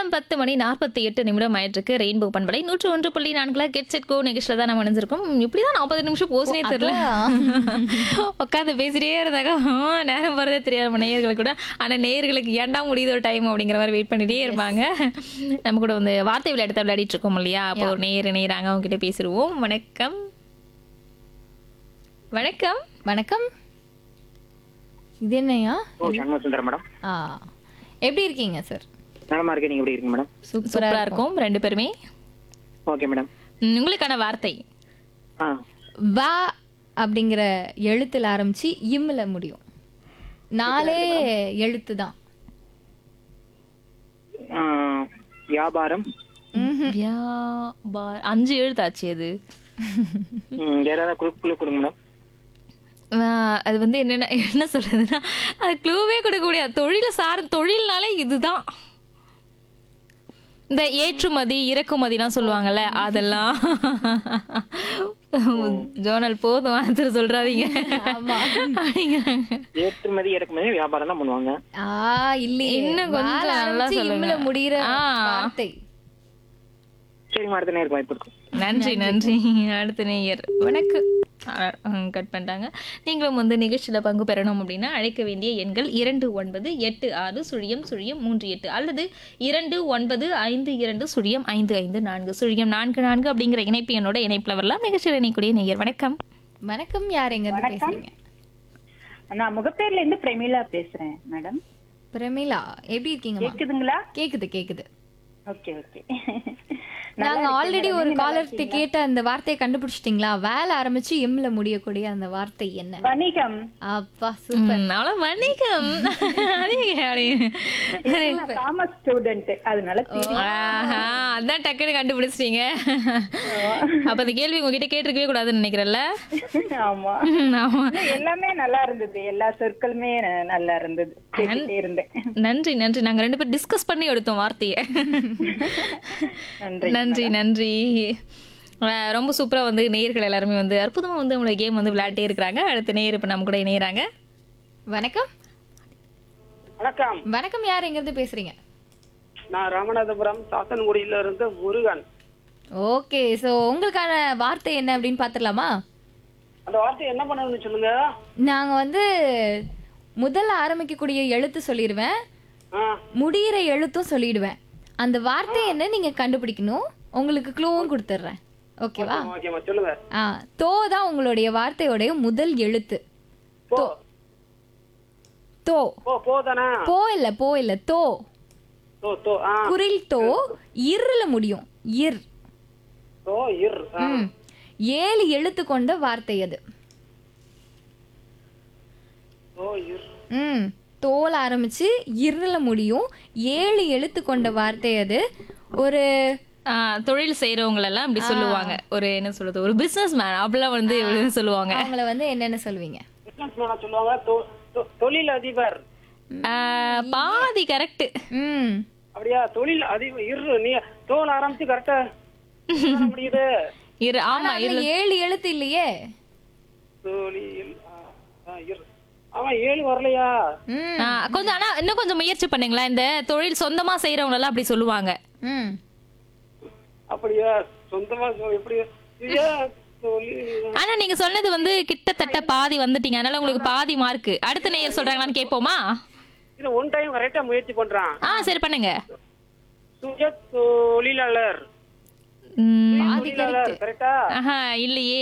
நேரம் பத்து மணி நாற்பத்தி எட்டு நிமிடம் ஆயிட்டிருக்கு ரெயின்போ பண்பலை நூற்று ஒன்று புள்ளி நான்குல கெட் செட் கோ நிகழ்ச்சியில் தான் நம்ம நினைஞ்சிருக்கோம் இப்படிதான் நாற்பது நிமிஷம் போஸ்னே தெரியல உட்காந்து பேசிட்டே இருந்தாங்க ஆ, நேரம் போறதே தெரியாது நம்ம நேயர்களுக்கு கூட ஆனா நேயர்களுக்கு ஏன்டா முடியுது ஒரு டைம் அப்படிங்கிற மாதிரி வெயிட் பண்ணிட்டே இருப்பாங்க நம்ம கூட வந்து வார்த்தை விளையாட்டு விளையாடிட்டு இருக்கோம் இல்லையா அப்போ ஒரு நேர் நேராங்க அவங்க கிட்ட பேசிடுவோம் வணக்கம் வணக்கம் வணக்கம் இது என்னையா ஓ சண்முக சுந்தரம் மேடம் ஆ எப்படி இருக்கீங்க சார் நலமா இருக்கேன் நீங்க எப்படி இருக்கீங்க மேடம் சூப்பரா இருக்கும் ரெண்டு பேருமே ஓகே மேடம் ம், உங்களுக்கான வார்த்தை ஆ வா அப்படிங்கிற எழுத்துல ஆரம்பிச்சு இம்ல முடியும் நாலே எழுத்து தான் ஆ, வியாபாரம் வியாபார அஞ்சு எழுத்தாச்சு அது ம், வேற ஏதாவது குழு குழு கொடுங்க மேடம் ஆஹ் அது வந்து என்னென்ன என்ன சொல்றதுன்னா அது க்ளூவே கொடுக்க முடியாது தொழில சார் தொழில்னாலே இதுதான் இந்த ஏற்றுமதி இறக்குமதிலாம் சொல்லுவாங்கல்ல அதெல்லாம் ஜோனல் போதும் ஆன்சர் சொல்றாதீங்க அப்படிங்கிறாங்க. ஏற்றுமதி இறக்குமதி வியாபாரம் தான் பண்ணுவாங்க ஆ இல்லையே இன்னும் கொஞ்சம் வால நல்லா ஆரம்பிச்சு சொல்லுங்க. இம்ல முடியிற ஆ. வார்த்தை சரிங்க அடுத்த நேருக்கு வாய்ப்பு இருக்கும் நன்றி நன்றி அடுத்த நேயர் வணக்கம் கட் பண்ணிட்டாங்க நீங்களும் வந்து நிகழ்ச்சியில் பங்கு பெறணும் அப்படின்னா அழைக்க வேண்டிய எண்கள் இரண்டு ஒன்பது எட்டு ஆறு சுழியம் சுழியம் மூன்று எட்டு அல்லது இரண்டு ஒன்பது ஐந்து இரண்டு சுழியம் ஐந்து ஐந்து நான்கு சுழியம் நான்கு நான்கு அப்படிங்கிற இணைப்பு என்னோட இணைப்பில் வரலாம் நிகழ்ச்சியில் இணைக்கூடிய நேயர் வணக்கம் வணக்கம் யார் எங்க இருந்து பேசுறீங்க நான் முகப்பேர்ல இருந்து பிரமிளா பேசுறேன் மேடம் பிரமிளா எப்படி இருக்கீங்கம்மா கேக்குதுங்களா கேக்குது கேக்குது ஓகே ஓகே நாங்க ஆல்ரெடி ஒரு காலர்கிட்ட கேட்ட அந்த வார்த்தையை கண்டுபிடிச்சிட்டீங்களா வேலை ஆரம்பிச்சு எம்ல முடியக்கூடிய அந்த வார்த்தை என்ன வணிகம் அப்பா சூப்பர் ம், அவ்வளோ வணிகம் அதேங்க, அப்படியே. காமர்ஸ் ஸ்டூடெண்ட் அதனால தெரியும். ஆஹா, அதான் டக்குன்னு கண்டுபிடிச்சிட்டீங்க அப்ப அந்த கேள்வி உங்ககிட்ட கேட்டிருக்கவே கூடாதுன்னு நினைக்கிறேன்ல ஆமா ம், ஆமா எல்லாமே நல்லா இருந்தது எல்லா சொற்களுமே ந- நல்லா இருந்தது கேட்டுட்டே இருந்தேன் நன்றி நன்றி நாங்க ரெண்டு பேரும் டிஸ்கஸ் பண்ணி எடுத்தோம் வார்த்தையை நன்றி நன்றி நன்றி அஹ் ரொம்ப சூப்பரா வந்து நேயர்கள் எல்லாருமே வந்து அற்புதமா வந்து உங்களை கேம் வந்து விளையாட்டே இருக்கிறாங்க அடுத்த நேயர் இப்ப நம்ம கூட இணையறாங்க வணக்கம் வணக்கம் வணக்கம் யார் எங்க இருந்து பேசுறீங்க நான் ராமநாதபுரம் சாத்தன்குடியில இருந்து முருகன் ஓகே சோ உங்களுக்கான வார்த்தை என்ன அப்படின்னு பாத்துடலாமா அந்த வார்த்தை என்ன பண்ணணும்னு சொல்லுங்க நாங்க வந்து முதல்ல ஆரம்பிக்கக்கூடிய எழுத்து சொல்லிடுவேன் ஆ, முடியிற எழுத்தும் சொல்லிடுவேன் அந்த வார்த்தை என்ன நீங்க கண்டுபிடிக்கணும் உங்களுக்கு க்ளூவும் கொடுத்துட்றேன் ஓகேவா ஓகேம்மா சொல்லுங்க ஆ தோ தான் உங்களுடைய வார்த்தையோடைய முதல் எழுத்து போ தோ போ போதானா போ இல்ல போ இல்ல தோ தோ தோ ஆ குரில் தோ இருல முடியும் இர் தோ இர் ஆ. ம். ஏழு எழுத்து கொண்ட வார்த்தை அது தோ இர் ம் தோல் ஆரம்பிச்சு இருல முடியும் ஏழு எழுத்து கொண்ட வார்த்தை அது ஒரு ஆஹ் தொழில் செய்யறவங்க எல்லாம் இப்படி சொல்லுவாங்க ஒரு என்ன சொல்றது ஒரு பிசினஸ் மேன் அப்படிலாம் வந்து இப்படி சொல்லுவாங்க அவங்கள வந்து என்னென்ன சொல்வீங்க பிசினஸ் மேனா சொல்லுவாங்க தொ- தொ- தொழில் அதிபர் ஆஹ் பாதி கரெக்ட் ம் அப்படியா தொழில் அதிபர் இர் நீ தோல் ஆரம்பிச்சு கரெக்டா முடியுது இரு ஆமா அதுல ஏழு எழுத்து இல்லையே தொழில் ஆ, ஆ, இர் அவன் ஏழு வரலையா ம் ஆஹ் கொஞ்சம் ஆனா இன்னும் கொஞ்சம் முயற்சி பண்ணுங்களேன் இந்த தொழில் சொந்தமா செய்யறவங்க எல்லாம் அப்படி சொல்லுவாங்க ம் அப்படியா சொந்தமா சொ- எப்படி ஏன் தொழில் ஆனா நீங்க சொன்னது வந்து கிட்டத்தட்ட பாதி வந்துட்டீங்க அதனால உங்களுக்கு பாதி மார்க் அடுத்த நேயர் சொல்றாங்களான்னு கேட்போமா இது ஒன் டைம் கரெக்டா முயற்சி பண்றான் ஆ சரி பண்ணுங்க சுய தொழிலாளர் ம், பாதி தொழிலாளர் கரெக்டா ஆஹா இல்லையே